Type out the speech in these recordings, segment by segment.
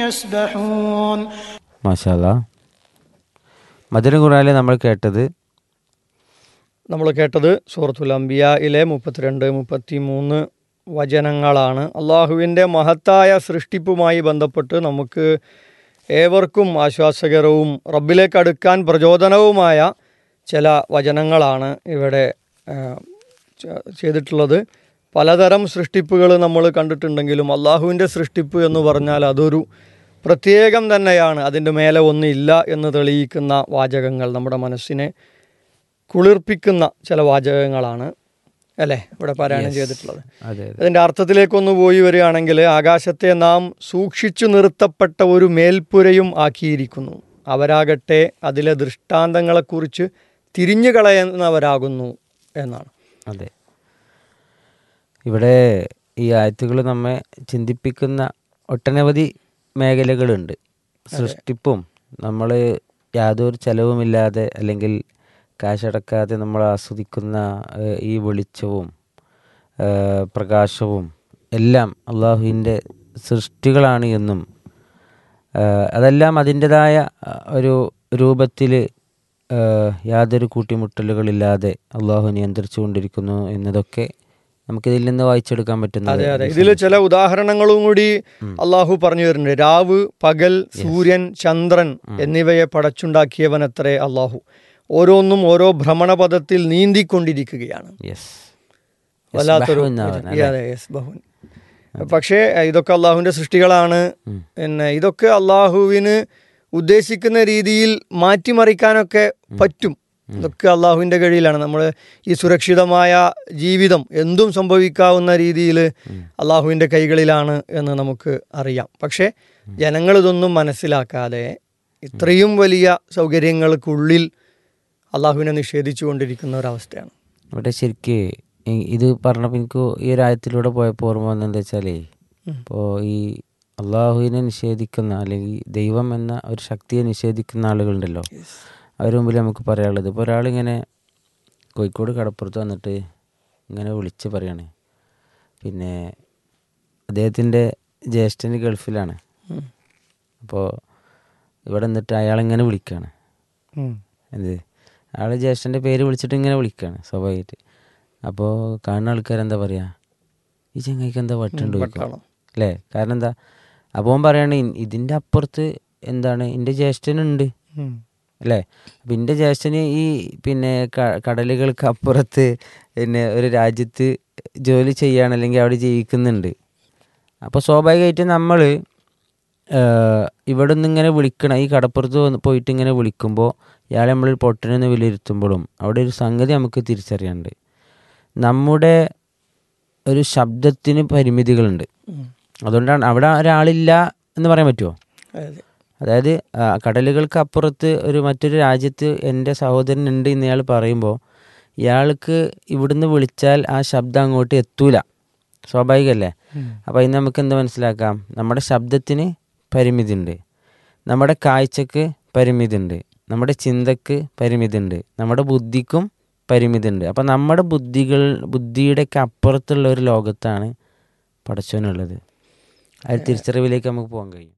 يسبحون മാഷാല്ല മധുര ഖുറാനിൽ നമ്മൾ കേട്ടത് നമ്മൾ കേട്ടത് സൂറത്തുൽ അംബിയയിലെ മുപ്പത്തിരണ്ട് മുപ്പത്തി മൂന്ന് വചനങ്ങളാണ് അള്ളാഹുവിൻ്റെ മഹത്തായ സൃഷ്ടിപ്പുമായി ബന്ധപ്പെട്ട് നമുക്ക് ഏവർക്കും ആശ്വാസകരവും റബ്ബിലേക്ക് അടുക്കാൻ പ്രചോദനവുമായ ചില വചനങ്ങളാണ് ഇവിടെ ആ, ചെ- ചെയ്തിട്ടുള്ളത് പലതരം സൃഷ്ടിപ്പുകൾ നമ്മൾ കണ്ടിട്ടുണ്ടെങ്കിലും അള്ളാഹുവിൻ്റെ സൃഷ്ടിപ്പ് എന്ന് പറഞ്ഞാൽ അതൊരു പ്രത്യേകം തന്നെയാണ് അതിൻ്റെ മേലെ ഒന്നില്ല എന്ന് തെളിയിക്കുന്ന വാചകങ്ങൾ നമ്മുടെ മനസ്സിനെ കുളിർപ്പിക്കുന്ന ചില വാചകങ്ങളാണ് അല്ലേ ഇവിടെ പാരായണം ചെയ്തിട്ടുള്ളത് അതെ അതിൻ്റെ അർത്ഥത്തിലേക്കൊന്ന് പോയി വരികയാണെങ്കിൽ ആകാശത്തെ നാം സൂക്ഷിച്ചു നിർത്തപ്പെട്ട ഒരു മേൽപ്പുരയും ആക്കിയിരിക്കുന്നു അവരാകട്ടെ അതിലെ ദൃഷ്ടാന്തങ്ങളെക്കുറിച്ച് തിരിഞ്ഞു കളയുന്നവരാകുന്നു എന്നാണ് അതെ ഇവിടെ ഈ ആയത്തുകൾ നമ്മെ ചിന്തിപ്പിക്കുന്ന ഒട്ടനവധി മേഖലകളുണ്ട് സൃഷ്ടിപ്പും നമ്മൾ യാതൊരു ചെലവുമില്ലാതെ അല്ലെങ്കിൽ കാശടക്കാതെ നമ്മൾ ആസ്വദിക്കുന്ന ഏഹ്, ഈ വെളിച്ചവും ഏഹ്, പ്രകാശവും എല്ലാം അള്ളാഹുവിൻ്റെ സൃഷ്ടികളാണ് എന്നും ഏഹ്, അതെല്ലാം അതിൻ്റെതായ അഹ്, ഒരു രൂപത്തിൽ യാതൊരു കൂട്ടിമുട്ടലുകളില്ലാതെ അള്ളാഹു നിയന്ത്രിച്ചു കൊണ്ടിരിക്കുന്നു എന്നതൊക്കെ നമുക്കിതിൽ നിന്ന് വായിച്ചെടുക്കാൻ പറ്റുന്ന അതെ അതെ ഇതിൽ ചില ഉദാഹരണങ്ങളും കൂടി അള്ളാഹു പറഞ്ഞു വരുന്നുണ്ട് രാവ് പകൽ സൂര്യൻ ചന്ദ്രൻ എന്നിവയെ പടച്ചുണ്ടാക്കിയവൻ അത്രേ അള്ളാഹു ഓരോന്നും ഓരോ ഭ്രമണപഥത്തിൽ നീന്തിക്കൊണ്ടിരിക്കുകയാണ് യെസ് വല്ലാത്തൊരു അതെ, യെസ്, ബഹുൻ. പക്ഷേ ഇതൊക്കെ അള്ളാഹുവിന്റെ സൃഷ്ടികളാണ് പിന്നെ ഇതൊക്കെ അള്ളാഹുവിന് ഉദ്ദേശിക്കുന്ന രീതിയിൽ മാറ്റിമറിക്കാനൊക്കെ പറ്റും ഇതൊക്കെ അള്ളാഹുവിന്റെ കഴിയിലാണ് നമ്മൾ ഈ സുരക്ഷിതമായ ജീവിതം എന്തും സംഭവിക്കാവുന്ന രീതിയിൽ അള്ളാഹുവിന്റെ കൈകളിലാണ് എന്ന് നമുക്ക് അറിയാം പക്ഷേ ജനങ്ങൾ ഇതൊന്നും മനസ്സിലാക്കാതെ ഇത്രയും വലിയ സൗകര്യങ്ങൾക്കുള്ളിൽ അള്ളാഹുവിനെ നിഷേധിച്ചു കൊണ്ടിരിക്കുന്ന ഒരവസ്ഥയാണ് ഇവിടെ ശരിക്ക് ഈ- ഇത് പറഞ്ഞപ്പോൾ എനിക്ക് ഈ ഒരു ആയത്തിലൂടെ പോയപ്പോൾ ഓർമ്മ വന്നെന്താ വെച്ചാലേ ഇപ്പോൾ ഈ അള്ളാഹുവിനെ നിഷേധിക്കുന്ന അല്ലെങ്കിൽ ദൈവം എന്ന ഒരു ശക്തിയെ നിഷേധിക്കുന്ന ആളുകളുണ്ടല്ലോ അവരുടെ മുമ്പിൽ നമുക്ക് പറയാനുള്ളത് ഇപ്പോൾ ഒരാളിങ്ങനെ കോഴിക്കോട് കടപ്പുറത്ത് വന്നിട്ട് ഇങ്ങനെ വിളിച്ച് പറയാണ് പിന്നെ അദ്ദേഹത്തിൻ്റെ ജ്യേഷ്ഠന് ഗൾഫിലാണ് ഉം. അപ്പോൾ ഇവിടെ നിന്നിട്ട് അയാളിങ്ങനെ വിളിക്കുകയാണ് ഉം. എന്ത് അയാൾ ജ്യേഷ്ഠൻ്റെ പേര് വിളിച്ചിട്ട് ഇങ്ങനെ വിളിക്കുകയാണ് സ്വാഭാവികമായിട്ട് അപ്പോൾ കാണുന്ന ആൾക്കാർ എന്താ പറയുക ഈ ചങ്ങായിക്ക് എന്താ വട്ടുണ്ട് ചോദിക്കും വട്ടാണോ? അല്ലേ കാരണം എന്താ അപ്പോൾ അവൻ പറയാണ് "ഇ- ഇതിൻ്റെ അപ്പുറത്ത് എന്താണ് എൻ്റെ ജ്യേഷ്ഠനുണ്ട് ഉം. അല്ലേ അപ്പം എൻ്റെ ജ്യേഷ്ഠന് ഈ പിന്നെ ക- കടലുകൾക്ക് അപ്പുറത്ത് പിന്നെ ഒരു രാജ്യത്ത് ജോലി ചെയ്യാണ് അല്ലെങ്കിൽ അവിടെ ജീവിക്കുന്നുണ്ട് അപ്പോൾ സ്വാഭാവികമായിട്ടും നമ്മൾ ഇവിടെ നിന്ന് ഇങ്ങനെ വിളിക്കണം ഈ കടപ്പുറത്ത് വന്ന് പോയിട്ട് ഇങ്ങനെ വിളിക്കുമ്പോൾ ഇയാളെ നമ്മൾ പൊട്ടനെന്ന് വിലയിരുത്തുമ്പോഴും അവിടെ ഒരു സംഗതി നമുക്ക് തിരിച്ചറിയാനുണ്ട് നമ്മുടെ ഒരു ശബ്ദത്തിന് പരിമിതികളുണ്ട് ഉം. അതുകൊണ്ടാണ് അവിടെ ഒരാളില്ല എന്ന് പറയാൻ പറ്റുമോ അതെ. അതായത് ആ, കടലുകൾക്ക് അപ്പുറത്ത് ഒരു മറ്റൊരു രാജ്യത്ത് എൻ്റെ സഹോദരൻ ഉണ്ട് എന്ന് ഇയാൾ പറയുമ്പോൾ ഇയാൾക്ക് ഇവിടുന്ന് വിളിച്ചാൽ ആ ശബ്ദം അങ്ങോട്ട് എത്തൂല സ്വാഭാവികമല്ലേ അപ്പോൾ അതിന് നമുക്ക് എന്ത് മനസ്സിലാക്കാം നമ്മുടെ ശബ്ദത്തിന് പരിമിതി ഉണ്ട് നമ്മുടെ കാഴ്ചക്ക് പരിമിതി ഉണ്ട് നമ്മുടെ ചിന്തക്ക് പരിമിതി ഉണ്ട് നമ്മുടെ ബുദ്ധിക്കും പരിമിതി ഉണ്ട് അപ്പം നമ്മുടെ ബുദ്ധികൾ ബുദ്ധിയുടെയൊക്കെ അപ്പുറത്തുള്ള ഒരു ലോകത്താണ് പടച്ചവനുള്ളത് ആ ഒരു തിരിച്ചറിവിലേക്ക് നമുക്ക് പോകാൻ കഴിയും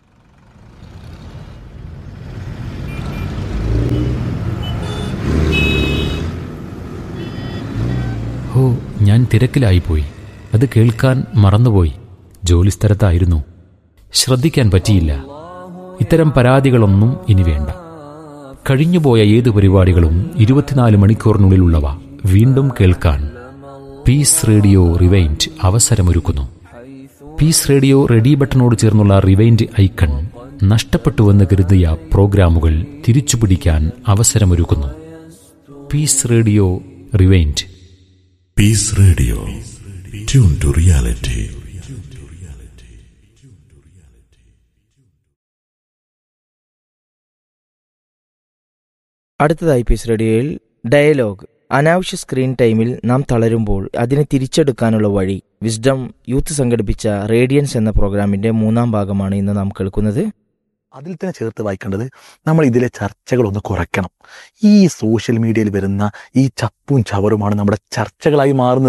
ഹോ ഞാൻ തിരക്കിലായിപ്പോയി അത് കേൾക്കാൻ മറന്നുപോയി ജോലിസ്ഥലത്തായിരുന്നു ശ്രദ്ധിക്കാൻ പറ്റിയില്ല ഇത്തരം പരാതികളൊന്നും ഇനി വേണ്ട കഴിഞ്ഞുപോയ ഏത് പരിപാടികളും ഇരുപത്തിനാല് മണിക്കൂറിനുള്ളിലുള്ളവ വീണ്ടും കേൾക്കാൻ പീസ് റേഡിയോ റിവൈൻഡ് അവസരമൊരുക്കുന്നു പീസ് റേഡിയോ റെഡി ബട്ടണോട് ചേർന്നുള്ള റിവൈൻഡ് ഐക്കൺ നഷ്ടപ്പെട്ടുവെന്ന് കരുതിയ പ്രോഗ്രാമുകൾ തിരിച്ചുപിടിക്കാൻ അവസരമൊരുക്കുന്നു Peace Radio rewind Peace Radio. Tune to reality. അടുത്തതായി പീസ് റേഡിയോയിൽ ഡയലോഗ് അനാവശ്യ സ്ക്രീൻ ടൈമിൽ നാം തളരുമ്പോൾ അതിനെ തിരിച്ചെടുക്കാനുള്ള വഴി വിസ്ഡം യൂത്ത് സംഘടിപ്പിച്ച റേഡിയൻസ് എന്ന പ്രോഗ്രാമിന്റെ മൂന്നാം ഭാഗമാണ് ഇന്ന് നാം കേൾക്കുന്നത് അതിൽ തന്നെ ചേർത്ത് വായിക്കേണ്ടത് നമ്മൾ ഇതിലെ ചർച്ചകളൊന്ന് കുറയ്ക്കണം ഈ സോഷ്യൽ മീഡിയയിൽ വരുന്ന ഈ ചപ്പും ചവറുമാണ് നമ്മുടെ ചർച്ചകളായി മാറുന്നത്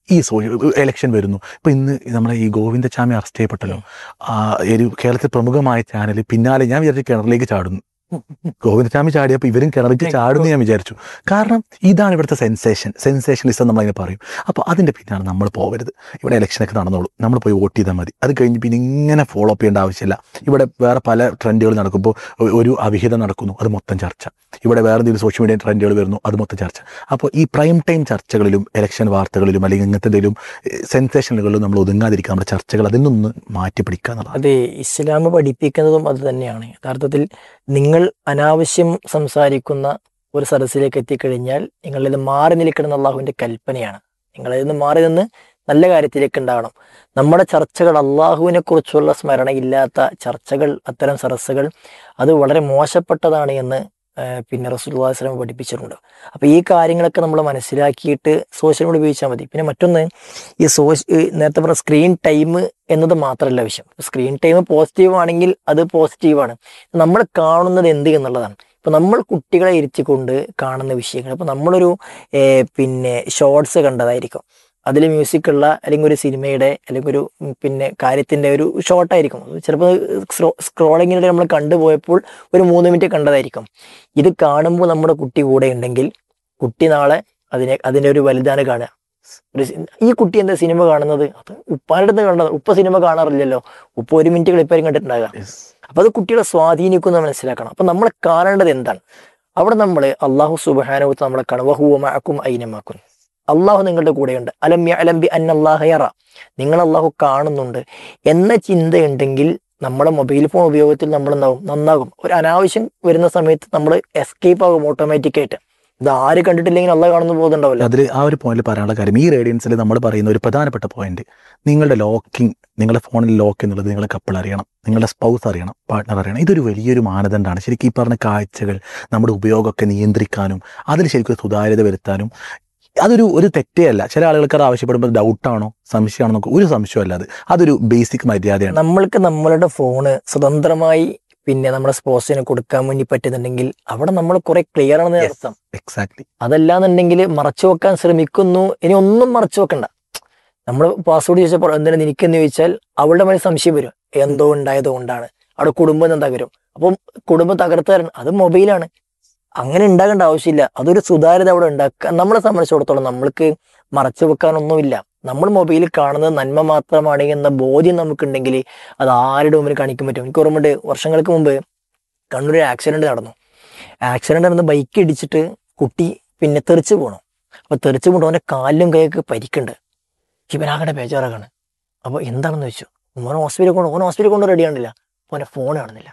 ഈ സോ എലക്ഷൻ വരുന്നു ഇപ്പൊ ഇന്ന് നമ്മളെ ഈ ഗോവിന്ദചാമി അറസ്റ്റ് ചെയ്യപ്പെട്ടല്ലോ ആ ഒരു കേരളത്തിൽ പ്രമുഖമായ ചാനൽ പിന്നാലെ ഞാൻ വിചാരിച്ചു കിണറിലേക്ക് ചാടുന്നു ഗോവിന്ദചാമി ചാടിയപ്പോൾ ഇവരും കിണറിലേക്ക് ചാടുന്നു ഞാൻ വിചാരിച്ചു കാരണം ഇതാണ് ഇവിടുത്തെ സെൻസേഷൻ സെൻസേഷനിസം നമ്മളതിനെ പറയും അപ്പോൾ അതിന്റെ പിന്നാലെ നമ്മൾ പോകരുത് ഇവിടെ ഇലക്ഷനൊക്കെ നടന്നോളൂ നമ്മൾ പോയി വോട്ട് ചെയ്താൽ മതി അത് കഴിഞ്ഞ് പിന്നെ ഇങ്ങനെ ഫോളോ അപ്പ് ചെയ്യേണ്ട ആവശ്യമില്ല ഇവിടെ വേറെ പല ട്രെൻഡുകൾ നടക്കുമ്പോൾ ഒ- ഒരു അവിഹിതം നടക്കുന്നു അത് മൊത്തം ചർച്ച ഇവിടെ വേറെ എന്തെങ്കിലും സോഷ്യൽ മീഡിയ ട്രെൻഡുകൾ വരുന്നു അത് മൊത്തം ചർച്ച അപ്പോൾ ഈ പ്രൈം ടൈം ചർച്ചകളിലും ഇലക്ഷൻ വാർത്തകളിലും അല്ലെങ്കിൽ ഇങ്ങനത്തെ എന്തെങ്കിലും സെൻസേഷനുകളിലും നമ്മൾ ഒതുങ്ങാതിരിക്കുക നമ്മുടെ ചർച്ചകൾ അതിൽ നിന്ന് മാറ്റി പിടിക്കുക എന്നുള്ളതാണ് അതെ ഇസ്ലാം പഠിപ്പിക്കുന്നതും അത് തന്നെയാണ് യഥാർത്ഥത്തിൽ നിങ്ങൾ അനാവശ്യം സംസാരിക്കുന്ന ഒരു സദസ്സിലേക്ക് എത്തിക്കഴിഞ്ഞാൽ നിങ്ങളിത് മാറി നിൽക്കണം അള്ളാഹുവിന്റെ കൽപ്പനയാണ് നിങ്ങളിൽ നിന്ന് മാറി നിന്ന് നല്ല കാര്യത്തിലേക്ക് ഉണ്ടാവണം നമ്മുടെ ചർച്ചകൾ അള്ളാഹുവിനെ കുറിച്ചുള്ള സ്മരണയില്ലാത്ത ചർച്ചകൾ അത്തരം സദസ്സുകൾ അത് വളരെ മോശപ്പെട്ടതാണ് എന്ന് ആ, പിന്നെ റസൂൽസ്ലം പഠിപ്പിച്ചിട്ടുണ്ട് അപ്പോൾ ഈ കാര്യങ്ങളൊക്കെ നമ്മൾ മനസ്സിലാക്കിയിട്ട് സോഷ്യൽ മീഡിയ ഉപയോഗിച്ചാൽ മതി പിന്നെ മറ്റൊന്ന് ഈ സോഷ്യ ഈ നേരത്തെ പറഞ്ഞ സ്ക്രീൻ ടൈം എന്നത് മാത്രമല്ല വിഷയം സ്ക്രീൻ ടൈം പോസിറ്റീവ് ആണെങ്കിൽ അത് പോസിറ്റീവാണ് നമ്മൾ കാണുന്നത് എന്ത് എന്നുള്ളതാണ് ഇപ്പൊ നമ്മൾ കുട്ടികളെ ഇരുത്തിക്കൊണ്ട് കാണുന്ന വിഷയങ്ങൾ ഇപ്പൊ നമ്മളൊരു ഏർ, പിന്നെ ഷോർട്സ് കണ്ടതായിരിക്കും അതിൽ മ്യൂസിക് ഉള്ള അല്ലെങ്കിൽ ഒരു സിനിമയുടെ അല്ലെങ്കിൽ ഒരു ഉം, പിന്നെ കാര്യത്തിന്റെ ഒരു ഷോർട്ടായിരിക്കും ചിലപ്പോൾ സ്ക്രോളിങ്ങിനിടെ നമ്മൾ കണ്ടുപോയപ്പോൾ ഒരു മൂന്ന് മിനിറ്റ് കണ്ടതായിരിക്കും ഇത് കാണുമ്പോൾ നമ്മുടെ കുട്ടി കൂടെ ഉണ്ടെങ്കിൽ കുട്ടി നാളെ അതിനെ അതിന്റെ ഒരു വലുതാണ് കാണുക ഒരു സി- ഈ കുട്ടി എന്താ സിനിമ കാണുന്നത് അത് ഉപ്പാൻ്റെ അടുത്ത് കണ്ടത് ഉപ്പ സിനിമ കാണാറില്ലല്ലോ ഉപ്പ ഒരു മിനിറ്റ് ക്ലിപ്പായിരിക്കും കണ്ടിട്ടുണ്ടാകുക അപ്പൊ അത് കുട്ടികളെ സ്വാധീനിക്കുന്ന മനസ്സിലാക്കണം അപ്പൊ നമ്മൾ കാണേണ്ടത് എന്താണ് അവിടെ നമ്മൾ അള്ളാഹു സുബാനുവത്ത് നമ്മളെ കാണും വഹുവമാക്കും ഐനമാക്കും അള്ളാഹു നിങ്ങളുടെ കൂടെയുണ്ട് അലം അലംബി അന്നല്ലാഹയറ നിങ്ങൾ അള്ളാഹു കാണുന്നുണ്ട് എന്ന ചിന്തയുണ്ടെങ്കിൽ നമ്മുടെ മൊബൈൽ ഫോൺ ഉപയോഗത്തിൽ നമ്മൾ എന്താവും നന്നാകും ഒരു അനാവശ്യം വരുന്ന സമയത്ത് നമ്മൾ എസ്കേപ്പ് ആകും ഓട്ടോമാറ്റിക്കായിട്ട് ഇത് ആര് കണ്ടിട്ടില്ലെങ്കിൽ അള്ളാഹ് കാണുന്ന പോകുന്നുണ്ടാവില്ല അതിൽ ആ ഒരു പോയിന്റിൽ പറയാനുള്ള കാര്യം ഈ റേഡിയൻസിൽ നമ്മൾ പറയുന്ന ഒരു പ്രധാനപ്പെട്ട പോയിന്റ് നിങ്ങളുടെ ലോക്കിംഗ് നിങ്ങളുടെ ഫോണിൽ ലോക്ക് എന്നുള്ളത് നിങ്ങളെ കപ്പിൾ അറിയണം നിങ്ങളുടെ സ്പൗസ് അറിയണം പാർട്ട്ണർ അറിയണം ഇതൊരു വലിയൊരു മാനദണ്ഡമാണ് ശരിക്കും ഈ പറഞ്ഞ കാഴ്ചകൾ നമ്മുടെ ഉപയോഗമൊക്കെ നിയന്ത്രിക്കാനും അതിൽ ശരിക്കും ഒരു സുതാര്യത വരുത്താനും അതൊരു ഒരു തെറ്റേ അല്ല ചില ആളുകൾക്ക് അത് ആവശ്യപ്പെടുമ്പോൾ ഡൗട്ടാണോ സംശയമാണോ എന്നൊക്കെ ഒരു സംശയമല്ല അത് അതൊരു ബേസിക് മര്യാദയാണ് നമ്മൾക്ക് നമ്മളുടെ ഫോണ് സ്വതന്ത്രമായി പിന്നെ നമ്മുടെ സ്പോർട്സിന് കൊടുക്കാൻ വേണ്ടി പറ്റുന്നുണ്ടെങ്കിൽ അവിടെ നമ്മൾ കുറെ ക്ലിയർ ആണെന്ന് Yes. അർത്ഥം എക്സാക്ട്ലി അതല്ലാന്നുണ്ടെങ്കിൽ മറച്ചു വെക്കാൻ ശ്രമിക്കുന്നു ഇനി ഒന്നും മറച്ചു വെക്കണ്ട നമ്മൾ പാസ്വേഡ് ചോദിച്ചപ്പോൾ എന്തിനാ നിനക്കെന്ന് ചോദിച്ചാൽ അവളുടെ മനസ്സിൽ സംശയം വരും എന്തോ ഉണ്ടായത് കൊണ്ടാണ് അവിടെ കുടുംബം എന്താ തകരും അപ്പം കുടുംബം തകർത്താൻ അത് മൊബൈലാണ് അങ്ങനെ ഉണ്ടാകേണ്ട ആവശ്യമില്ല അതൊരു സുതാര്യത അവിടെ ഉണ്ടാക്കുക നമ്മളെ സംബന്ധിച്ചിടത്തോളം നമ്മൾക്ക് മറച്ചു വെക്കാനൊന്നുമില്ല നമ്മൾ മൊബൈലിൽ കാണുന്നത് നന്മ മാത്രമാണ് എന്ന ബോധ്യം നമുക്കുണ്ടെങ്കിൽ അത് ആരുടെ മുമ്പിൽ കാണിക്കാൻ പറ്റും എനിക്ക് ഓർമ്മയുണ്ട് വർഷങ്ങൾക്ക് മുമ്പ് കണ്ണൂർ ആക്സിഡന്റ് നടന്നു ആക്സിഡന്റ് നടന്ന് ബൈക്ക് ഇടിച്ചിട്ട് കുട്ടി പിന്നെ തെറിച്ച് പോകണം അപ്പൊ തെറിച്ച് പോകണം അവന്റെ കാലിലും കൈയൊക്കെ പരിക്കുണ്ട് ഇവനാകട്ടെ ബേജാറാകാണ് അപ്പൊ എന്താണെന്ന് വെച്ചു ഓൻ ഹോസ്പിറ്റലിൽ കൊണ്ട് ഓൻ ഹോസ്പിറ്റലിൽ കൊണ്ട് റെഡി ആണില്ല ഓനെ ഫോൺ കാണുന്നില്ല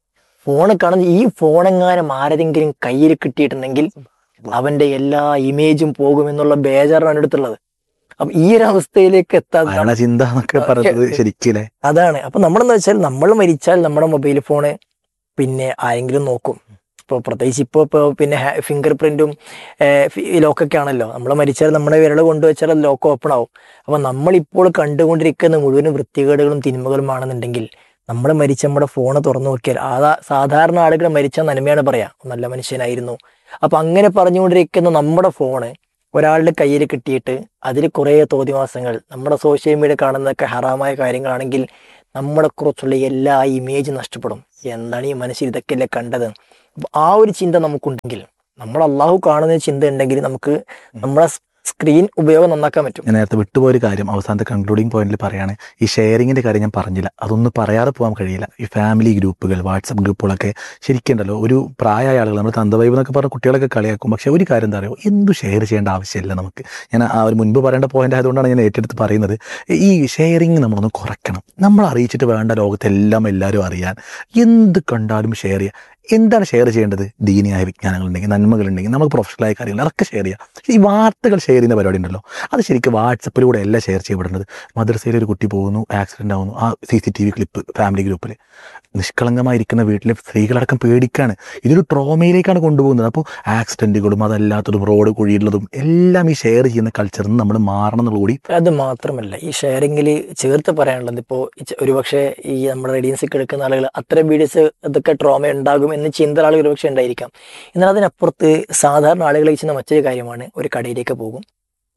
ഫോൺ കാണുന്ന ഈ ഫോണെങ്ങാനും ആരെങ്കിലും കയ്യിൽ കിട്ടിയിട്ടുണ്ടെങ്കിൽ അവന്റെ എല്ലാ ഇമേജും പോകുമെന്നുള്ള ബേജാറാണ് അടുത്തുള്ളത് അപ്പൊ ഈ ഒരു അവസ്ഥയിലേക്ക് എത്താൻ അയാളെ ചിന്ത എന്നൊക്കെ പറയുന്നത് ശരിക്കില്ലേ അതാണ് അപ്പൊ നമ്മളെന്ന് വെച്ചാൽ നമ്മൾ മരിച്ചാൽ നമ്മുടെ മൊബൈൽ ഫോണ് പിന്നെ ആരെങ്കിലും നോക്കും ഇപ്പോൾ പ്രത്യേകിച്ച് ഇപ്പോൾ ഇപ്പോൾ പിന്നെ ഫിംഗർ പ്രിന്റും ലോക്കൊക്കെ ആണല്ലോ നമ്മൾ മരിച്ചാൽ നമ്മുടെ വിരൽ കൊണ്ടുവച്ചാൽ അത് ലോക്ക് ഓപ്പൺ ആവും അപ്പൊ നമ്മളിപ്പോൾ കണ്ടുകൊണ്ടിരിക്കുന്ന മുഴുവൻ വൃത്തികേടുകളും തിന്മകളുമാണെന്നുണ്ടെങ്കിൽ നമ്മൾ മരിച്ച നമ്മുടെ ഫോൺ തുറന്നു നോക്കിയാൽ ആ സാധാരണ ആളുകൾ മരിച്ച നന്മയാണ് പറയാ നല്ല മനുഷ്യനായിരുന്നു അപ്പൊ അങ്ങനെ പറഞ്ഞുകൊണ്ടിരിക്കുന്ന നമ്മുടെ ഫോണ് ഒരാളുടെ കയ്യിൽ കിട്ടിയിട്ട് അതിൽ കുറേ തോതിവാസങ്ങൾ നമ്മുടെ സോഷ്യൽ മീഡിയ കാണുന്നതൊക്കെ ഹറാമായ കാര്യങ്ങളാണെങ്കിൽ നമ്മളെ കുറിച്ചുള്ള എല്ലാ ഇമേജ് നഷ്ടപ്പെടും എന്താണ് ഈ മനുഷ്യർ ഇതൊക്കെയല്ലേ കണ്ടത് അപ്പൊ ആ ഒരു ചിന്ത നമുക്കുണ്ടെങ്കിൽ നമ്മൾ അള്ളാഹു കാണുന്ന ചിന്ത ഉണ്ടെങ്കിൽ നമുക്ക് നമ്മളെ സ്ക്രീൻ ഉപയോഗം നന്നാക്കാൻ പറ്റും ഞാൻ നേരത്തെ വിട്ടുപോയൊരു കാര്യം അവസാനത്തെ കൺക്ലൂഡിങ് പോയിന്റിൽ പറയാണ് ഈ ഷെയറിങ്ങിന്റെ കാര്യം ഞാൻ പറഞ്ഞില്ല അതൊന്നും പറയാതെ പോകാൻ കഴിയില്ല ഈ ഫാമിലി ഗ്രൂപ്പുകൾ വാട്സപ്പ് ഗ്രൂപ്പുകളൊക്കെ ശരിക്കുണ്ടല്ലോ ഒരു പ്രായമായ ആളുകൾ നമ്മൾ തന്തവൈബ് എന്നൊക്കെ പറഞ്ഞ കുട്ടികളൊക്കെ കളിയാക്കും പക്ഷെ ഒരു കാര്യം എന്താ പറയുക എന്തു ഷെയർ ചെയ്യേണ്ട ആവശ്യമില്ല നമുക്ക് ഞാൻ ആ ഒരു മുൻപ് പറയേണ്ട പോയിന്റ് ആയതുകൊണ്ടാണ് ഞാൻ ഏറ്റെടുത്ത് പറയുന്നത് ഈ ഷെയറിങ് നമ്മളൊന്ന് കുറയ്ക്കണം നമ്മൾ അറിയിച്ചിട്ട് വേണ്ട ലോകത്തെല്ലാം എല്ലാവരും അറിയാൻ എന്ത് കണ്ടാലും ഷെയർ ചെയ്യുക എന്താണ് ഷെയർ ചെയ്യേണ്ടത് ദീനിയായ വിജ്ഞാനങ്ങളുണ്ടെങ്കിൽ നന്മകളുണ്ടെങ്കിൽ നമുക്ക് പ്രൊഫഷണലായ കാര്യങ്ങൾ അതൊക്കെ ഷെയർ ചെയ്യാം പക്ഷേ ഈ വാർത്തകൾ ഷെയർ ചെയ്യുന്ന പരിപാടി ഉണ്ടല്ലോ അത് ശരിക്കും വാട്സപ്പിലൂടെ അല്ല ഷെയർ ചെയ്യപ്പെടുന്നത് മദ്രസയിൽ ഒരു കുട്ടി പോകുന്നു ആക്സിഡന്റ് ആവുന്നു ആ C C T V clip family ഗ്രൂപ്പിൽ നിഷ്കളങ്കമായിരിക്കുന്ന വീട്ടിലെ സ്ത്രീകളടക്കം പേടിക്കാണ് ഇതൊരു ട്രോമയിലേക്കാണ് കൊണ്ടുപോകുന്നത് അപ്പോൾ ആക്സിഡന്റുകളും അതല്ലാത്തതും റോഡ് കുഴിയുള്ളതും എല്ലാം ഈ ഷെയർ ചെയ്യുന്ന കൾച്ചറിൽ നിന്ന് നമ്മൾ മാറണം എന്നുള്ള കൂടി അത് മാത്രമല്ല ഈ ഷെയറിങ്ങിൽ ചേർത്ത് പറയാനുള്ളത് ഇപ്പോൾ ഒരുപക്ഷെ ഈ നമ്മുടെ റേഡിയൻസിൽ എടുക്കുന്ന ആളുകൾ അത്തരം വീഡിയോസ് ഇതൊക്കെ ട്രോമ ഉണ്ടാകും എന്ന് ചിന്ത ആളുകൾ ഒരുപക്ഷെ ഉണ്ടായിരിക്കാം എന്നാൽ അതിനപ്പുറത്ത് സാധാരണ ആളുകളെ ചെയ്യുന്ന മറ്റൊരു കാര്യമാണ് ഒരു കടയിലേക്ക് പോകും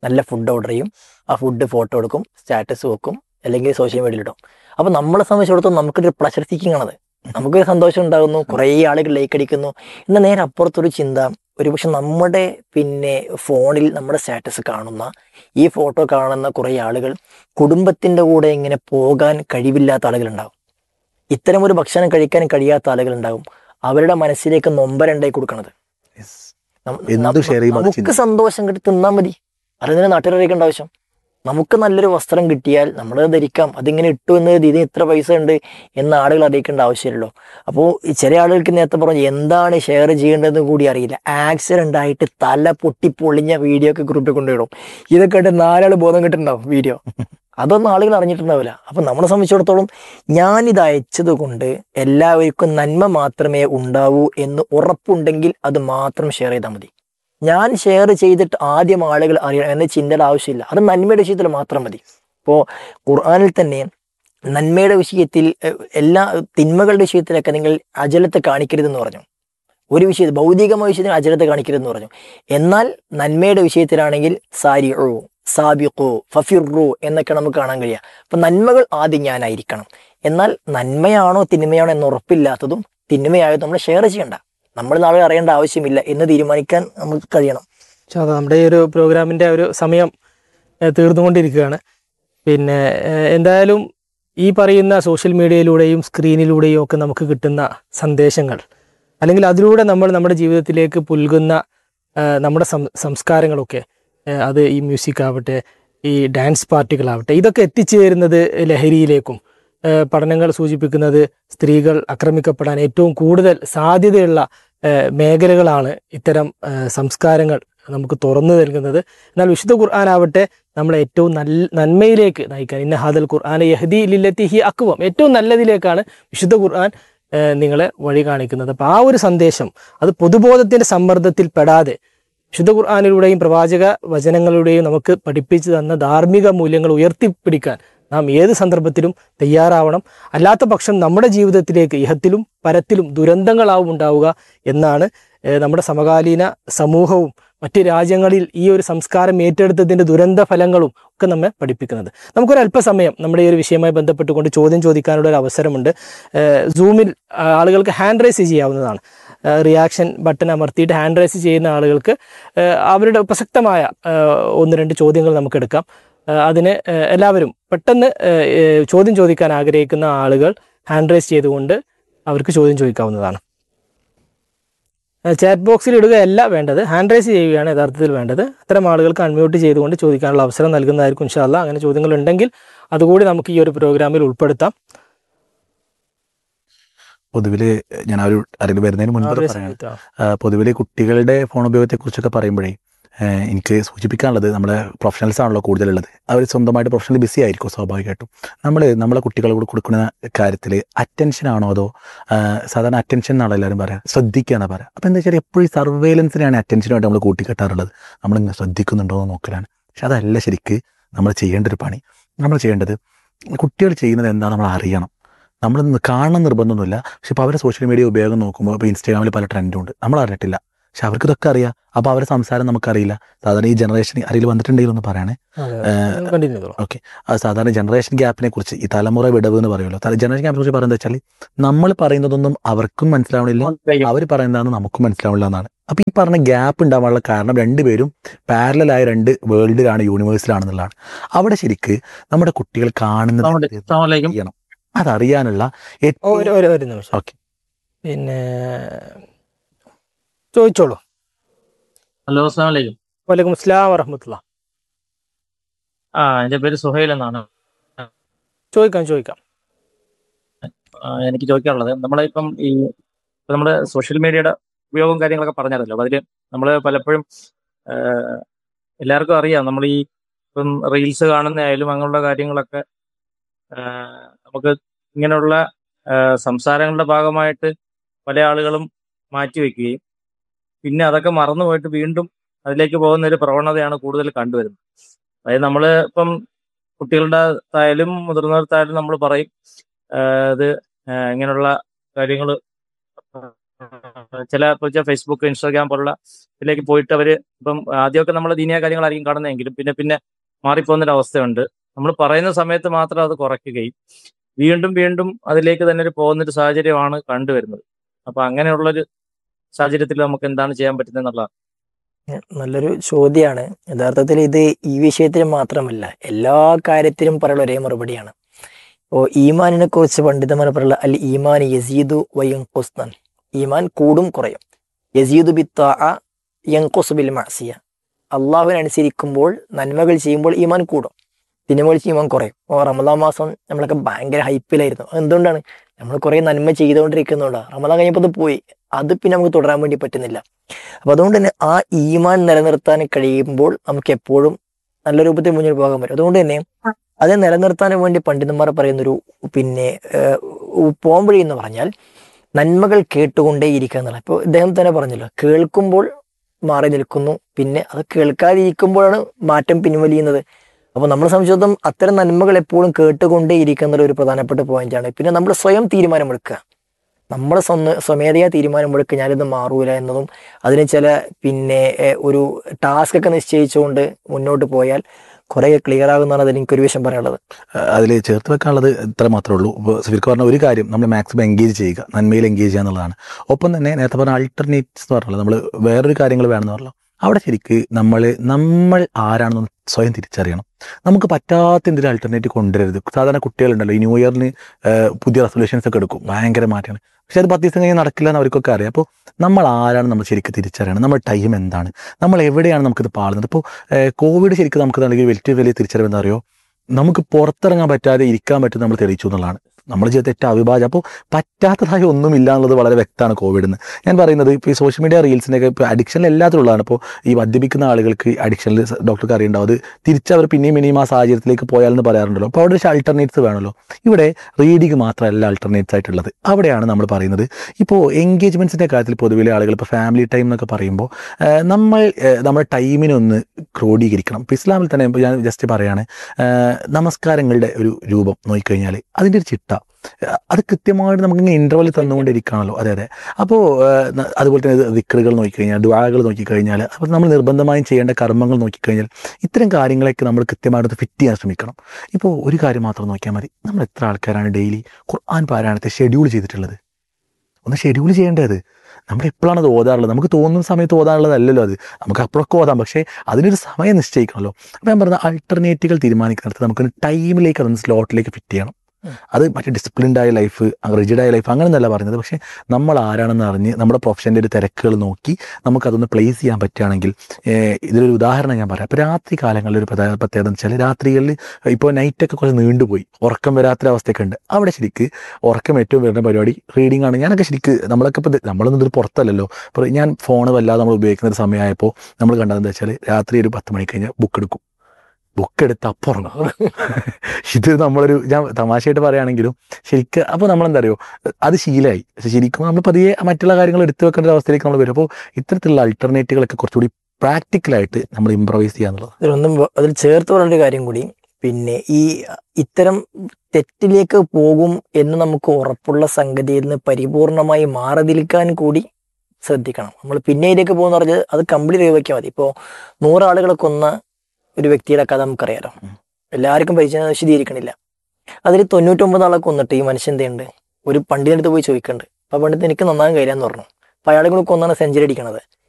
നല്ല ഫുഡ് ഓർഡർ ചെയ്യും ആ ഫുഡ് ഫോട്ടോ എടുക്കും സ്റ്റാറ്റസ് വെക്കും അല്ലെങ്കിൽ സോഷ്യൽ മീഡിയയിൽ ഇടും അപ്പോൾ നമ്മളെ സംബന്ധിച്ചിടത്തോളം നമുക്കൊരു പ്ലഷർ സീക്കിംഗ് ആണത് നമുക്കൊരു സന്തോഷം ഉണ്ടാകുന്നു കുറേ ആളുകൾ ലൈക്ക് അടിക്കുന്നു എന്നാൽ നേരെ അപ്പുറത്തൊരു ചിന്ത ഒരുപക്ഷെ നമ്മുടെ പിന്നെ ഫോണിൽ നമ്മുടെ സ്റ്റാറ്റസ് കാണുന്ന ഈ ഫോട്ടോ കാണുന്ന കുറേ ആളുകൾ കുടുംബത്തിൻ്റെ കൂടെ ഇങ്ങനെ പോകാൻ കഴിവില്ലാത്ത ആളുകളുണ്ടാവും ഇത്തരം ഒരു ഭക്ഷണം കഴിക്കാൻ കഴിയാത്ത ആളുകളുണ്ടാവും അവരുടെ മനസ്സിലേക്ക് നൊമ്പരണ്ടായി കൊടുക്കണത് നം- എന്ത് നം- share ചെയ്യുമ്പോൾ അത് നമുക്ക് സന്തോഷം കിട്ടി തിന്നാൽ മതി അതിന് നാട്ടുകാരിക്കേണ്ട ആവശ്യം നമുക്ക് നല്ലൊരു വസ്ത്രം കിട്ടിയാൽ നമ്മൾ ധരിക്കാം അതിങ്ങനെ ഇട്ടു എന്ന് ഇതിന് ഇത്ര പൈസ ഉണ്ട് എന്ന് ആളുകൾ അറിയിക്കേണ്ട ആവശ്യമില്ലല്ലോ അപ്പോൾ ചില ആളുകൾക്ക് നേരത്തെ പറഞ്ഞു എന്താണ് ഷെയർ ചെയ്യേണ്ടതെന്ന് കൂടി അറിയില്ല ആക്സിഡന്റ് ആയിട്ട് തല പൊട്ടി പൊളിഞ്ഞ വീഡിയോ ഒക്കെ ഗ്രൂപ്പിൽ കൊണ്ടുവിടും ഇതൊക്കെ ആയിട്ട് നാലാൾ ബോധം കിട്ടുന്നുണ്ടാവും വീഡിയോ അതൊന്നും ആളുകൾ അറിഞ്ഞിട്ടുണ്ടാവില്ല അപ്പൊ നമ്മളെ സംബന്ധിച്ചിടത്തോളം ഞാനിത് അയച്ചത് കൊണ്ട് എല്ലാവർക്കും നന്മ മാത്രമേ ഉണ്ടാവൂ എന്ന് ഉറപ്പുണ്ടെങ്കിൽ അത് മാത്രം ഷെയർ ചെയ്താൽ മതി ഞാൻ ഷെയർ ചെയ്തിട്ട് ആദ്യം ആളുകൾ അറിയണം എന്ന ചിന്തയുടെ ആവശ്യമില്ല അത് നന്മയുടെ വിഷയത്തിൽ മാത്രം മതി ഇപ്പോൾ ഖുർആനിൽ തന്നെ നന്മയുടെ വിഷയത്തിൽ എഹ്, എല്ലാ തിന്മകളുടെ വിഷയത്തിലൊക്കെ നിങ്ങൾ അജലത്തെ കാണിക്കരുതെന്ന് പറഞ്ഞു ഒരു വിഷയത്തിൽ ഭൗതികമായ വിഷയത്തിൽ അജലത്തെ കാണിക്കരുതെന്ന് പറഞ്ഞു എന്നാൽ നന്മയുടെ വിഷയത്തിലാണെങ്കിൽ സാരിഉ സാബിഖു ഫഫിറു എന്നൊക്കെ നമുക്ക് കാണാൻ കഴിയുക അപ്പൊ നന്മകൾ ആദ്യം ഞാനായിരിക്കണം എന്നാൽ നന്മയാണോ തിന്മയാണോ എന്ന് ഉറപ്പില്ലാത്തതും തിന്മയായതും നമ്മൾ ഷെയർ ചെയ്യണ്ട നമ്മൾ നാളെ അറിയേണ്ട ആവശ്യമില്ല എന്ന് തീരുമാനിക്കാൻ നമുക്ക് കഴിയണം പക്ഷേ അത് നമ്മുടെ ഈ ഒരു പ്രോഗ്രാമിൻ്റെ ഒരു സമയം ഏഹ്, തീർന്നുകൊണ്ടിരിക്കുകയാണ് പിന്നെ ഏഹ്, എന്തായാലും ഈ പറയുന്ന സോഷ്യൽ മീഡിയയിലൂടെയും സ്ക്രീനിലൂടെയും ഒക്കെ നമുക്ക് കിട്ടുന്ന സന്ദേശങ്ങൾ അല്ലെങ്കിൽ അതിലൂടെ നമ്മൾ നമ്മുടെ ജീവിതത്തിലേക്ക് പുൽകുന്ന ഏഹ്, നമ്മുടെ സം സംസ്കാരങ്ങളൊക്കെ ഏഹ്, അത് ഈ മ്യൂസിക് ആവട്ടെ ഈ ഡാൻസ് പാർട്ടികളാവട്ടെ ഇതൊക്കെ എത്തിച്ചേരുന്നത് ലഹരിയിലേക്കും ഏഹ്, പഠനങ്ങൾ സൂചിപ്പിക്കുന്നത് സ്ത്രീകൾ ആക്രമിക്കപ്പെടാൻ ഏറ്റവും കൂടുതൽ സാധ്യതയുള്ള ഏഹ്, മേഖലകളാണ് ഇത്തരം ഏഹ്, സംസ്കാരങ്ങൾ നമുക്ക് തുറന്നു നൽകുന്നത് എന്നാൽ വിശുദ്ധ ഖുർആൻ ആവട്ടെ നമ്മളെ ഏറ്റവും നല്ല നന്മയിലേക്ക് നയിക്കാൻ ഇന്ന ഹാദൽ ഖുർആൻ യഹദി ലില്ലത്തി ഹി അക്വം ഏറ്റവും നല്ലതിലേക്കാണ് വിശുദ്ധ ഖുർആൻ ഏഹ്, നിങ്ങളെ വഴി കാണിക്കുന്നത് അപ്പോൾ ആ ഒരു സന്ദേശം അത് പൊതുബോധത്തിന്റെ സമ്മർദ്ദത്തിൽ പെടാതെ വിശുദ്ധ ഖുർആാനിലൂടെയും പ്രവാചക വചനങ്ങളുടെയും നമുക്ക് പഠിപ്പിച്ചു തന്ന ധാർമ്മിക മൂല്യങ്ങൾ ഉയർത്തിപ്പിടിക്കാൻ നാം ഏത് സന്ദർഭത്തിലും തയ്യാറാവണം അല്ലാത്ത പക്ഷം നമ്മുടെ ജീവിതത്തിലേക്ക് ഇഹത്തിലും പരത്തിലും ദുരന്തങ്ങളാവും ഉണ്ടാവുക എന്നാണ് ഏഹ്, നമ്മുടെ സമകാലീന സമൂഹവും മറ്റ് രാജ്യങ്ങളിൽ ഈ ഒരു സംസ്കാരം ഏറ്റെടുത്തതിന്റെ ദുരന്ത ഫലങ്ങളും ഒക്കെ നമ്മെ പഠിപ്പിക്കുന്നത് നമുക്കൊരു അല്പസമയം നമ്മുടെ ഈ ഒരു വിഷയവുമായി ബന്ധപ്പെട്ടുകൊണ്ട് ചോദ്യം ചോദിക്കാനുള്ള ഒരു അവസരമുണ്ട് ഏഹ്, സൂമിൽ ആ, ആളുകൾക്ക് ഹാൻഡ് റൈസ് ചെയ്യാവുന്നതാണ് ഏഹ്, റിയാക്ഷൻ ബട്ടൺ അമർത്തിയിട്ട് ഹാൻഡ് റൈസ് ചെയ്യുന്ന ആളുകൾക്ക് ഏഹ്, അവരുടെ പ്രസക്തമായ ഏഹ്, ഒന്ന് രണ്ട് ചോദ്യങ്ങൾ നമുക്ക് എടുക്കാം ഏഹ്, അതിന് ഏഹ്, എല്ലാവരും പെട്ടെന്ന് ഏഹ്, ഏഹ്, ചോദ്യം ചോദിക്കാൻ ആഗ്രഹിക്കുന്ന ആളുകൾ ഹാൻഡ് റൈസ് ചെയ്തുകൊണ്ട് അവർക്ക് ചോദ്യം ചോദിക്കാവുന്നതാണ് ചാറ്റ് ബോക്സിൽ ഇടുകയല്ല വേണ്ടത് ഹാൻഡ് റൈസ് ചെയ്യുകയാണ് യഥാർത്ഥത്തിൽ വേണ്ടത് അത്തരം ആളുകൾക്ക് അൺമ്യൂട്ട് ചെയ്തുകൊണ്ട് ചോദിക്കാനുള്ള അവസരം നൽകുന്നതായിരിക്കും ഇൻഷാല്ല അങ്ങനെ ചോദ്യങ്ങൾ ഉണ്ടെങ്കിൽ അതുകൂടി നമുക്ക് ഈ ഒരു പ്രോഗ്രാമിൽ ഉൾപ്പെടുത്താം പൊതുവില് ഞാൻ ആ ഒരു അറിവ് വരുന്നതിന് മുൻപ് ആറ് പറയാം സമയത്ത് പൊതുവിൽ കുട്ടികളുടെ ഫോൺ ഉപയോഗത്തെ കുറിച്ചൊക്കെ പറയുമ്പോഴേ ഏഹ് എനിക്ക് സൂചിപ്പിക്കാനുള്ളത് നമ്മുടെ പ്രൊഫഷണൽസ് ആണല്ലോ കൂടുതലുള്ളത് അവർ സ്വന്തമായിട്ട് പ്രൊഫഷണൽ ബിസി ആയിരിക്കും സ്വാഭാവികമായിട്ടും നമ്മൾ നമ്മളെ കുട്ടികളോട് കൊടുക്കുന്ന കാര്യത്തിൽ അറ്റൻഷൻ ആണോ അതോ ആഹ് സാധാരണ അറ്റൻഷൻ എന്നാണല്ലോ എല്ലാവരും പറയാം ശ്രദ്ധിക്കുക എന്നാ പറയാം അപ്പം എന്താ വെച്ചാൽ എപ്പോഴും സർവേലൻസിനാണ് അറ്റൻഷനുമായിട്ട് നമ്മൾ കൂട്ടിക്കെട്ടാറുള്ളത് നമ്മൾ ഇങ്ങനെ ശ്രദ്ധിക്കുന്നുണ്ടോ എന്ന് നോക്കലാണ് പക്ഷെ അതല്ല ശരിക്ക് നമ്മൾ ചെയ്യേണ്ട ഒരു പണി നമ്മൾ ചെയ്യേണ്ടത് കുട്ടികൾ ചെയ്യുന്നത് എന്താ നമ്മൾ അറിയണം നമ്മൾ കാണണം നിർബന്ധമൊന്നുമില്ല പക്ഷെ ഇപ്പോൾ അവരെ സോഷ്യൽ മീഡിയ ഉപയോഗം നോക്കുമ്പോൾ ഇപ്പോൾ ഇൻസ്റ്റാഗ്രാമിൽ പല ട്രെൻഡും ഉണ്ട് നമ്മൾ അറിഞ്ഞിട്ടില്ല പക്ഷെ അവർക്ക് ഇതൊക്കെ അറിയാം അപ്പോൾ അവരുടെ സംസാരം നമുക്കറിയില്ല സാധാരണ ഈ ജനറേഷൻ അറിയിൽ വന്നിട്ടുണ്ടെങ്കിൽ ഒന്ന് പറയണേ ഏഹ്, കണ്ടിന്യൂ ചെയ്തോളാം ഓക്കെ അത് സാധാരണ ജനറേഷൻ ഗ്യാപ്പിനെ കുറിച്ച് ഈ തലമുറ വിടവ് എന്ന് പറയുമല്ലോ തല- ജനറേഷൻ ഗ്യാപ്പിനെ കുറിച്ച് പറയുന്നത് വെച്ചാൽ നമ്മൾ പറയുന്നതൊന്നും അവർക്കും മനസ്സിലാവണില്ല അവർ പറയുന്നതാണ് നമുക്കും മനസ്സിലാവില്ല എന്നാണ് അപ്പൊ ഈ പറഞ്ഞ ഗ്യാപ്പ് ഉണ്ടാവാനുള്ള കാരണം രണ്ടുപേരും പാരലായ രണ്ട് വേൾഡിലാണ് യൂണിവേഴ്സിലാണെന്നുള്ളതാണ് അവിടെ ശരിക്ക് നമ്മുടെ കുട്ടികൾ കാണുന്നത് ചെയ്യണം അതറിയാനുള്ള ഓ, ഏറ്റവും ഒരു ഒരു ഒരു നിമിഷം ഓക്കെ പിന്നെ ചോദിച്ചോളൂ ഹലോ അസ്സാം വലൈക്കും വലൈക്കും അസ്സലാം വറഹമത്തുള്ള ആ എൻ്റെ പേര് സുഹൈൽ എന്നാണ് ചോദിക്കാം ചോദിക്കാം ആ, എനിക്ക് ചോദിക്കാനുള്ളത് നമ്മളിപ്പം ഈ ഇപ്പം നമ്മുടെ സോഷ്യൽ മീഡിയയുടെ ഉപയോഗവും കാര്യങ്ങളൊക്കെ പറഞ്ഞായിരുന്നല്ലോ അതിൽ നമ്മൾ പലപ്പോഴും ആ, എല്ലാവർക്കും അറിയാം നമ്മൾ ഈ ഇപ്പം റീൽസ് കാണുന്നതായാലും അങ്ങനെയുള്ള കാര്യങ്ങളൊക്കെ ആ, നമുക്ക് ഇങ്ങനെയുള്ള ആ, സംസാരങ്ങളുടെ ഭാഗമായിട്ട് പല ആളുകളും മാറ്റിവെക്കുകയും പിന്നെ അതൊക്കെ മറന്നുപോയിട്ട് വീണ്ടും അതിലേക്ക് പോകുന്ന ഒരു പ്രവണതയാണ് കൂടുതൽ കണ്ടുവരുന്നത് അതായത് നമ്മൾ ഇപ്പം കുട്ടികളുടെ ആയാലും മുതിർന്നവർക്കായാലും നമ്മൾ പറയും ആ, ഇത് ആ, ഇങ്ങനെയുള്ള കാര്യങ്ങൾ ചില ഇപ്പൊ വെച്ചാൽ ഫേസ്ബുക്ക് ഇൻസ്റ്റാഗ്രാം പോലുള്ള ഇതിലേക്ക് പോയിട്ട് അവര് ഇപ്പം ആദ്യമൊക്കെ നമ്മൾ ദീനിയ കാര്യങ്ങളായിരിക്കും കാണുന്നതെങ്കിലും പിന്നെ പിന്നെ മാറിപ്പോകുന്നൊരു അവസ്ഥയുണ്ട് നമ്മൾ പറയുന്ന സമയത്ത് മാത്രം അത് കുറയ്ക്കുകയും വീണ്ടും വീണ്ടും അതിലേക്ക് തന്നെ ഒരു പോകുന്നൊരു സാഹചര്യമാണ് കണ്ടുവരുന്നത് അപ്പൊ അങ്ങനെയുള്ളൊരു സാഹചര്യത്തിൽ നമുക്ക് എന്താണ് ചെയ്യാൻ പറ്റുന്നത് എന്നുള്ളതാണ് നല്ലൊരു ചോദ്യമാണ് യഥാർത്ഥത്തിൽ ഇത് ഈ വിഷയത്തിൽ മാത്രമല്ല എല്ലാ കാര്യത്തിലും പറയുന്ന ഒരേ മറുപടിയാണ് ഇപ്പോൾ ഈമാനിനെ കുറിച്ച് പണ്ഡിതന്മാർ പറയുള്ള അൽ ഈമാൻ യസീദു വയും കുസ്തൻ ഈമാൻ കൂടും കുറയും യസീദു ബിത്താ യങ്കുസ് ബിൽ മാസിയ അള്ളാഹുവിനനുസരിക്കുമ്പോൾ നന്മകൾ ചെയ്യുമ്പോൾ ഈമാൻ കൂടും തിന്മകൾ ചെയ്യുമ്പോൾ കുറയും ഓ റമദാൻ മാസം നമ്മളൊക്കെ ഭയങ്കര ഹൈപ്പിലായിരുന്നു അത് എന്തുകൊണ്ടാണ് നമ്മൾ കുറേ നന്മ ചെയ്തുകൊണ്ടിരിക്കുന്നുണ്ടാണ് റമദാൻ കഴിഞ്ഞപ്പോൾ അത് പോയി അത് പിന്നെ നമുക്ക് തുടരാൻ വേണ്ടി പറ്റുന്നില്ല അപ്പൊ അതുകൊണ്ട് തന്നെ ആ ഈമാൻ നിലനിർത്താൻ കഴിയുമ്പോൾ നമുക്ക് എപ്പോഴും നല്ല രൂപത്തിൽ മുന്നിൽ പോകാൻ പറ്റും അതുകൊണ്ട് തന്നെ അത് നിലനിർത്താൻ വേണ്ടി പണ്ഡിതന്മാർ പറയുന്നൊരു പിന്നെ ഏഹ്, പോംവഴി എന്ന് പറഞ്ഞാൽ നന്മകൾ കേട്ടുകൊണ്ടേ ഇരിക്കുക എന്നുള്ള ഇപ്പോൾ ഇദ്ദേഹം തന്നെ പറഞ്ഞല്ലോ കേൾക്കുമ്പോൾ മാറി നിൽക്കുന്നു പിന്നെ അത് കേൾക്കാതിരിക്കുമ്പോഴാണ് മാറ്റം പിൻവലിയുന്നത് അപ്പോൾ നമ്മളെ സംബന്ധിച്ചിടത്തോളം അത്തരം നന്മകൾ എപ്പോഴും കേട്ടുകൊണ്ടേ ഇരിക്കുന്ന ഒരു പ്രധാനപ്പെട്ട പോയിന്റാണ് പിന്നെ നമ്മൾ സ്വയം തീരുമാനമെടുക്കുക നമ്മുടെ സ്വന്തം സ്വമേധയാ തീരുമാനമെടുക്കുക ഞാനിത് മാറൂല എന്നതും അതിന് ചില പിന്നെ ഏഹ്, ഒരു ടാസ്ക് ഒക്കെ നിശ്ചയിച്ചുകൊണ്ട് മുന്നോട്ട് പോയാൽ കുറേ ക്ലിയർ ആകുന്നതാണ് അതിൽ എനിക്കൊരു വിഷയം പറയാനുള്ളത് അതിൽ ചേർത്ത് വെക്കാനുള്ളത് ഇത്ര മാത്രമേ ഉള്ളൂ ഇപ്പോൾ സുഫിർക്ക് പറഞ്ഞ ഒരു കാര്യം നമ്മൾ മാക്സിമം എൻഗേജ് ചെയ്യുക നന്മയിൽ എൻഗേജ് ചെയ്യുക എന്നുള്ളതാണ് ഒപ്പം തന്നെ നേരത്തെ പറഞ്ഞ അൾട്ടർനേറ്റ്സ് എന്ന് പറഞ്ഞല്ലോ നമ്മൾ വേറൊരു കാര്യങ്ങൾ വേണമെന്ന് പറഞ്ഞല്ലോ അവിടെ ശരിക്ക് നമ്മൾ നമ്മൾ ആരാണെന്ന് സ്വയം തിരിച്ചറിയണം നമുക്ക് പറ്റാത്ത എന്തെങ്കിലും അൾട്ടർനേറ്റീവ് കൊണ്ടുവരരുത് സാധാരണ കുട്ടികളുണ്ടല്ലോ ഈ ന്യൂ ഇയറിന് പുതിയ റെസൊല്യൂഷൻസ് ഒക്കെ എടുക്കും ഭയങ്കര മാറ്റമാണ് പക്ഷെ അത് പത്ത് ദിവസം കഴിഞ്ഞ് നടക്കില്ല എന്ന് അവർക്കൊക്കെ അറിയാം അപ്പോൾ നമ്മൾ ആരാണ് നമ്മൾ ശരിക്കും തിരിച്ചറിയണം നമ്മുടെ ടൈം എന്താണ് നമ്മൾ എവിടെയാണ് നമുക്കിത് പാളുന്നത് ഇപ്പോൾ കോവിഡ് ശരിക്കും നമുക്ക് നൽകിയ വലിയ വലിയ തിരിച്ചറിവ് എന്താ അറിയോ നമുക്ക് പുറത്തിറങ്ങാൻ പറ്റാതെ ഇരിക്കാൻ പറ്റും നമ്മൾ തെളിയിച്ചു എന്നുള്ളതാണ് നമ്മുടെ ജീവിതത്തിൽ ഏറ്റവും അവിഭാജ്യം അപ്പോൾ പറ്റാത്തതായി ഒന്നുമില്ല എന്നുള്ളത് വളരെ വ്യക്തമാണ് കോവിഡ് എന്ന് ഞാൻ പറയുന്നത് ഇപ്പോൾ ഈ സോഷ്യൽ മീഡിയ റീൽസിൻ്റെയൊക്കെ ഇപ്പോൾ അഡിക്ഷനിൽ എല്ലാത്തിലും ഉള്ളതാണ് ഇപ്പോൾ ഈ മദ്യപിക്കുന്ന ആളുകൾക്ക് അഡിക്ഷനിൽ ഡോക്ടർക്ക് അറിയുണ്ടാവും അത് തിരിച്ചവർ പിന്നെയും പിന്നെയും ആ സാഹചര്യത്തിലേക്ക് പോയാലെന്ന് പറയാറുണ്ടല്ലോ അപ്പോൾ അവിടെ ഒരു അൾട്ടർനേറ്റ്സ് വേണമല്ലോ ഇവിടെ റീഡിങ് മാത്രമല്ല അൾട്ടർനേറ്റ്സ് ആയിട്ടുള്ളത് അവിടെയാണ് നമ്മൾ പറയുന്നത് ഇപ്പോൾ എൻഗേജ്മെൻറ്റ്സിൻ്റെ കാര്യത്തിൽ പൊതുവിലെ ആളുകൾ ഇപ്പോൾ ഫാമിലി ടൈം എന്നൊക്കെ പറയുമ്പോൾ ആ, നമ്മൾ ആ, നമ്മുടെ ടൈമിനൊന്ന് ക്രോഡീകരിക്കണം ഇപ്പോൾ ഇസ്ലാമിൽ തന്നെ ഇപ്പോൾ ഞാൻ ജസ്റ്റ് പറയാണ് ആ, നമസ്കാരങ്ങളുടെ ഒരു രൂപം നോക്കിക്കഴിഞ്ഞാൽ അതിൻ്റെ ഒരു ചിട്ട ആ, അത് കൃത്യമായിട്ട് നമുക്കിങ്ങനെ ഇൻ്റർവൽ തന്നുകൊണ്ടിരിക്കുകയാണല്ലോ അതെ അതെ അപ്പോൾ അതുപോലെ തന്നെ ദിക്കറുകൾ നോക്കിക്കഴിഞ്ഞാൽ ദുആകൾ നോക്കിക്കഴിഞ്ഞാൽ അപ്പോൾ നമ്മൾ നിർബന്ധമായും ചെയ്യേണ്ട കർമ്മങ്ങൾ നോക്കിക്കഴിഞ്ഞാൽ ഇത്തരം കാര്യങ്ങളൊക്കെ നമ്മൾ കൃത്യമായിട്ട് ഫിറ്റ് ചെയ്യാൻ ശ്രമിക്കണം ഇപ്പോൾ ഒരു കാര്യം മാത്രം നോക്കിയാൽ മതി നമ്മൾ എത്ര ആൾക്കാരാണ് ഡെയിലി ഖുർആൻ പാരായണത്തെ ഷെഡ്യൂൾ ചെയ്തിട്ടുള്ളത് ഒന്ന് ഷെഡ്യൂൾ ചെയ്യേണ്ടത് നമ്മൾ എപ്പോഴാണ് അത് ഓതാറുള്ളത് നമുക്ക് തോന്നുന്ന സമയത്ത് ഓതാനുള്ളതല്ലല്ലോ അത് നമുക്ക് അപ്പോഴൊക്കെ ഓതാം പക്ഷേ അതിനൊരു സമയം നിശ്ചയിക്കണമല്ലോ അപ്പോൾ ഞാൻ പറഞ്ഞ അൾട്ടർനേറ്റീവുകൾ തീരുമാനിക്കുന്നിടത്ത് നമുക്ക് ടൈമിലേക്ക് അതൊന്ന് സ്ലോട്ടിലേക്ക് ഫിറ്റ് ചെയ്യണം അത് മറ്റേ ഡിസിപ്ലിൻഡ് ആയ ലൈഫ് റിജിഡായ ലൈഫ് അങ്ങനെയൊന്നല്ല പറയുന്നത് പക്ഷേ നമ്മൾ ആരാണെന്ന് അറിഞ്ഞ് നമ്മുടെ പ്രൊഫഷൻ്റെ ഒരു തിരക്കുകൾ നോക്കി നമുക്കതൊന്ന് പ്ലേസ് ചെയ്യാൻ പറ്റുകയാണെങ്കിൽ ഏഹ് ഇതിലൊരു ഉദാഹരണം ഞാൻ പറയാം അപ്പോൾ രാത്രി കാലങ്ങളിൽ ഒരു പ്രധാന പ്രത്യേകത എന്ന് വെച്ചാൽ രാത്രികളിൽ ഇപ്പോൾ നൈറ്റൊക്കെ കുറച്ച് നീണ്ടുപോയി ഉറക്കം വരാത്തൊരവസ്ഥയൊക്കെ ഉണ്ട് അവിടെ ശരിക്ക് ഉറക്കം ഏറ്റവും വരുന്ന പരിപാടി റീഡിംഗ് ആണ് ഞാനൊക്കെ ശരിക്ക് നമ്മളൊക്കെ ഇപ്പോൾ നമ്മളൊന്നും ഇതിൽ പുറത്തല്ലല്ലോ അപ്പോൾ ഞാൻ ഫോൺ വല്ലാതെ നമ്മൾ ഉപയോഗിക്കുന്ന ഒരു സമയമായപ്പോൾ നമ്മൾ കണ്ടതെന്ന് വെച്ചാൽ രാത്രി ഒരു പത്ത് മണിക്ക് കഴിഞ്ഞാൽ ബുക്ക് എടുക്കും ബുക്ക് എടുത്ത് അപ്പുറം ഇത് നമ്മളൊരു ഞാൻ തമാശയായിട്ട് പറയുകയാണെങ്കിലും ശരിക്കും അപ്പോൾ നമ്മളെന്താ അറിയോ അത് ശീലമായി പക്ഷെ ശരിക്കും നമ്മൾ പതിയെ മറ്റുള്ള കാര്യങ്ങൾ എടുത്തു വെക്കേണ്ട ഒരു അവസ്ഥയിലേക്ക് നമ്മൾ വരും അപ്പോൾ ഇത്തരത്തിലുള്ള അൾട്ടർനേറ്റീവുകളൊക്കെ കുറച്ചുകൂടി പ്രാക്ടിക്കലായിട്ട് നമ്മൾ ഇംപ്രവൈസ് ചെയ്യാന്നുള്ളത് ഇതിലൊന്നും വ- അതിൽ ചേർത്ത് പറഞ്ഞൊരു കാര്യം കൂടി പിന്നെ ഈ ഇത്തരം തെറ്റിലേക്ക് പോകും എന്ന് നമുക്ക് ഉറപ്പുള്ള സംഗതിയിൽ നിന്ന് പരിപൂർണമായി മാറി നിൽക്കാൻ കൂടി ശ്രദ്ധിക്കണം നമ്മൾ പിന്നെ ഇതിലേക്ക് പോകുന്ന പറഞ്ഞത് അത് കംപ്ലീറ്റ് ഒഴിവാക്കിയാൽ മതി ഇപ്പോൾ നൂറാളുകളെ കൊന്ന ഒരു വ്യക്തിയുടെ കഥ നമുക്കറിയാലോ എല്ലാവർക്കും പരിചയം വിശദീകരിക്കണില്ല അതിൽ തൊണ്ണൂറ്റൊമ്പത് ആളെ കൊന്നിട്ട് ഈ മനുഷ്യൻ എന്തുണ്ട് ഒരു പണ്ഡിതൻ്റെ അടുത്ത് പോയി ചോദിക്കുന്നുണ്ട് അപ്പോൾ പണ്ഡിതൻ എനിക്ക് നന്നാകാൻ കഴിയാന്ന് പറഞ്ഞു അപ്പോൾ അയാളെ കൂടെ കൊന്നാണ് സെഞ്ചുറി അടിക്കണത്